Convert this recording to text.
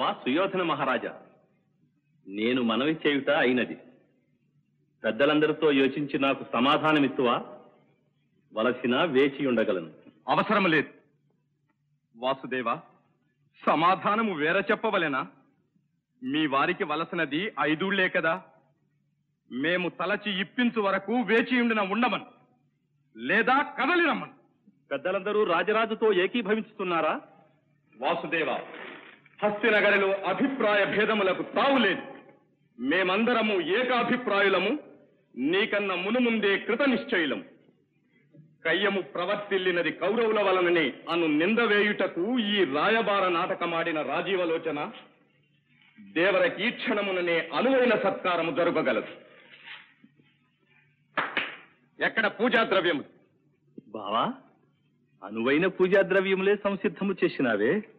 బావా సుయోధన మహారాజా నేను మనవి చేయుట అయినది పెద్దలందరితో యోచించి నాకు సమాధానమిత్తువా వలసిన వేచి ఉండగలను అవసరం లేదు వాసుదేవ సమాధానము వేర చెప్పవలెనా మీ వారికి వలసినది ఐదూళ్లే కదా మేము తలచి ఇప్పించు వరకు వేచి ఉండిన ఉండమను లేదా కదలి రమ్మను పెద్దలందరూ రాజరాజుతో ఏకీభవించుతున్నారా వాసుదేవ హస్తినగరిలో అభిప్రాయ భేదములకు తావులేదు మేమందరము ఏకాభిప్రాయులము నీకన్న మునుముందే కృత నిశ్చయులము కయ్యము ప్రవర్తిల్లినది కౌరవుల వలననే అను నింద వేయుటకు ఈ రాయబార నాటకమాడిన రాజీవలోచన దేవరకి క్షణముననే అనువైన సత్కారము జరగగలదు ఎక్కడ పూజా ద్రవ్యము బావా అనువైన పూజా ద్రవ్యములే సంసిద్ధము చేసినావే